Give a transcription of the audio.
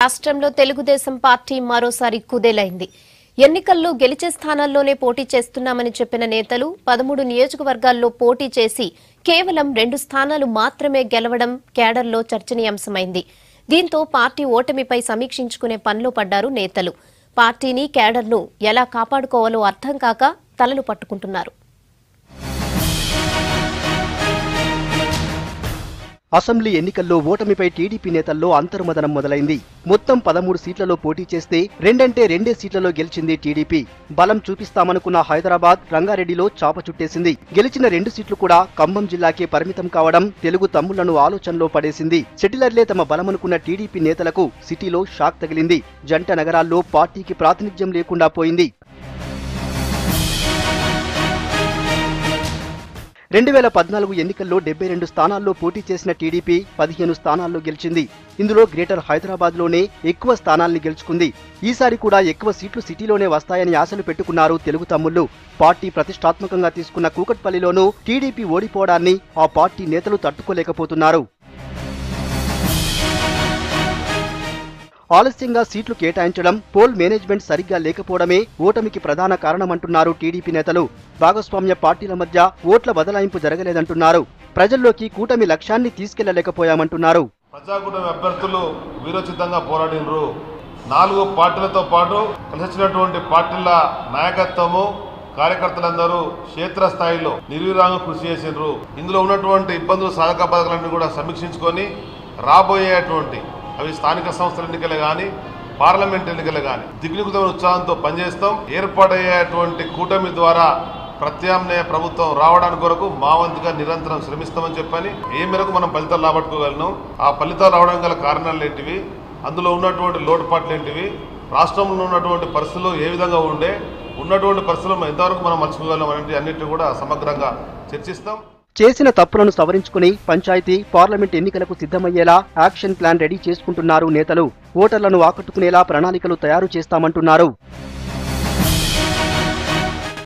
రాష్ట్రంలో తెలుగుదేశం పార్టీ మరోసారి కుదేలైంది ఎన్నికల్లో గెలిచే స్థానాల్లోనే పోటీ చేస్తున్నామని చెప్పిన నేతలు పదమూడు నియోజకవర్గాల్లో పోటీ చేసి కేవలం రెండు స్థానాలు మాత్రమే గెలవడం కేడర్లో చర్చనీయాంశమైంది దీంతో పార్టీ ఓటమిపై సమీక్షించుకునే పనిలో పడ్డారు నేతలు పార్టీని కేడర్ను ఎలా కాపాడుకోవాలో అర్థం కాక తలలు పట్టుకుంటున్నారు అసెంబ్లీ ఎన్నికల్లో ఓటమిపై టీడీపీ నేతల్లో అంతర్మదనం మొదలైంది మొత్తం పదమూడు సీట్లలో పోటీ చేస్తే రెండంటే రెండే సీట్లలో గెలిచింది టీడీపీ బలం చూపిస్తామనుకున్న హైదరాబాద్ రంగారెడ్డిలో చాప చుట్టేసింది గెలిచిన రెండు సీట్లు కూడా ఖమ్మం జిల్లాకే పరిమితం కావడం తెలుగు తమ్ముళ్లను ఆలోచనలో పడేసింది సెటిలర్లే తమ బలమనుకున్న టీడీపీ నేతలకు సిటీలో షాక్ తగిలింది జంట నగరాల్లో పార్టీకి ప్రాతినిధ్యం లేకుండా పోయింది రెండు వేల పద్నాలుగు ఎన్నికల్లో డెబ్బై రెండు స్థానాల్లో పోటీ చేసిన టీడీపీ పదిహేను స్థానాల్లో గెలిచింది ఇందులో గ్రేటర్ హైదరాబాద్ లోనే ఎక్కువ స్థానాల్ని గెలుచుకుంది ఈసారి కూడా ఎక్కువ సీట్లు సిటీలోనే వస్తాయని ఆశలు పెట్టుకున్నారు తెలుగు తమ్ముళ్లు పార్టీ ప్రతిష్టాత్మకంగా తీసుకున్న కూకట్పల్లిలోనూ టీడీపీ ఓడిపోవడాన్ని ఆ పార్టీ నేతలు తట్టుకోలేకపోతున్నారు ఆలస్యంగా సీట్లు కేటాయించడం పోల్ మేనేజ్మెంట్ సరిగ్గా లేకపోవడమే ఓటమికి ప్రధాన కారణమంటున్నారు టీడీపీ నేతలు భాగస్వామ్య పార్టీల మధ్య ఓట్ల బదలాయింపు జరగలేదంటున్నారు ప్రజల్లోకి కూటమి లక్ష్యాన్ని తీసుకెళ్లలేకపోయామంటున్నారు ప్రజాకూటమి అభ్యర్థులు వీరోచితంగా పోరాడినరు నాలుగు పార్టీలతో పాటు కలిసినటువంటి పార్టీల నాయకత్వము కార్యకర్తలందరూ క్షేత్రస్థాయిలో నిర్విరాంగం కృషి చేసినారు ఇందులో ఉన్నటువంటి ఇబ్బందులు సాధక బాధకాలన్నీ కూడా సమీక్షించుకొని రాబోయేటువంటి అవి స్థానిక సంస్థల ఎన్నికలు కానీ పార్లమెంట్ ఎన్నికలు కానీ దిగులుగుతమైన ఉత్సాహంతో పనిచేస్తాం ఏర్పాటయ్యేటువంటి కూటమి ద్వారా ప్రత్యామ్నాయ ప్రభుత్వం రావడానికి కొరకు మా వంతుగా నిరంతరం శ్రమిస్తామని చెప్పని ఏ మేరకు మనం ఫలితాలు రాబట్టుకోగలను ఆ ఫలితాలు రావడం గల కారణాలు ఏంటివి అందులో ఉన్నటువంటి లోటుపాట్లు ఏంటివి రాష్ట్రంలో ఉన్నటువంటి పరిస్థితులు ఏ విధంగా ఉండే ఉన్నటువంటి పరిస్థితులు మనం ఎంతవరకు మనం మర్చిపోగలం అనేది అన్నింటినీ కూడా సమగ్రంగా చర్చిస్తాం చేసిన తప్పులను సవరించుకుని పంచాయతీ పార్లమెంట్ ఎన్నికలకు సిద్ధమయ్యేలా యాక్షన్ ప్లాన్ రెడీ చేసుకుంటున్నారు నేతలు ఓటర్లను ఆకట్టుకునేలా ప్రణాళికలు తయారు చేస్తామంటున్నారు